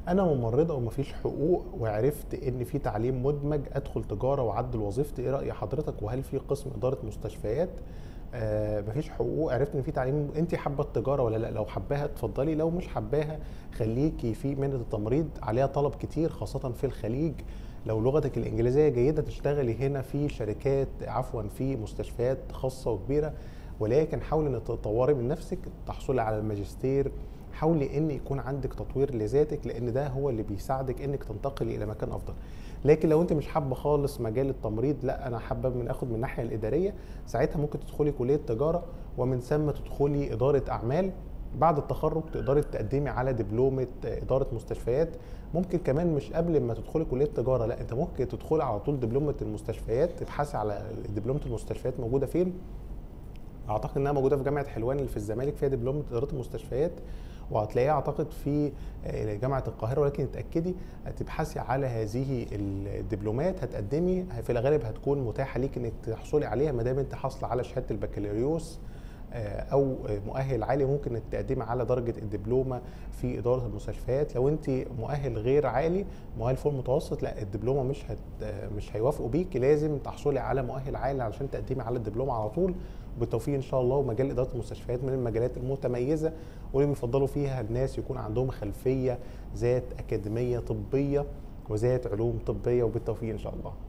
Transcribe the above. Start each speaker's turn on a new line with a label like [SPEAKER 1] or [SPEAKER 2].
[SPEAKER 1] انا ممرضه ومفيش حقوق وعرفت ان في تعليم مدمج ادخل تجاره واعدل وظيفتي ايه راي حضرتك وهل في قسم اداره مستشفيات آه مفيش حقوق عرفت ان في تعليم انت حابه التجاره ولا لا لو حباها اتفضلي لو مش حباها خليكي في مهنه التمريض عليها طلب كتير خاصه في الخليج لو لغتك الانجليزيه جيده تشتغلي هنا في شركات عفوا في مستشفيات خاصه وكبيره ولكن حاولي ان تطوري من نفسك تحصلي على الماجستير حاولي ان يكون عندك تطوير لذاتك لان ده هو اللي بيساعدك انك تنتقلي الى مكان افضل لكن لو انت مش حابه خالص مجال التمريض لا انا حابه من اخد من الناحيه الاداريه ساعتها ممكن تدخلي كليه تجاره ومن ثم تدخلي اداره اعمال بعد التخرج تقدري تقدمي على دبلومه اداره مستشفيات ممكن كمان مش قبل ما تدخلي كليه تجاره لا انت ممكن تدخلي على طول دبلومه المستشفيات تبحثي على دبلومه المستشفيات موجوده فين اعتقد انها موجوده في جامعه حلوان اللي في الزمالك فيها دبلومه اداره المستشفيات وهتلاقيها اعتقد في جامعه القاهره ولكن اتاكدي تبحثي على هذه الدبلومات هتقدمي في الغالب هتكون متاحه ليك انك تحصلي عليها ما دام انت حاصله على شهاده البكالوريوس او مؤهل عالي ممكن انك تقدمي على درجه الدبلومه في اداره المستشفيات لو انت مؤهل غير عالي مؤهل فوق المتوسط لا الدبلومه مش هت مش هيوافقوا بيك لازم تحصلي على مؤهل عالي علشان تقدمي على الدبلومه على طول بالتوفيق ان شاء الله ومجال اداره المستشفيات من المجالات المتميزه واللي بيفضلوا فيها الناس يكون عندهم خلفيه ذات اكاديميه طبيه وذات علوم طبيه وبالتوفيق ان شاء الله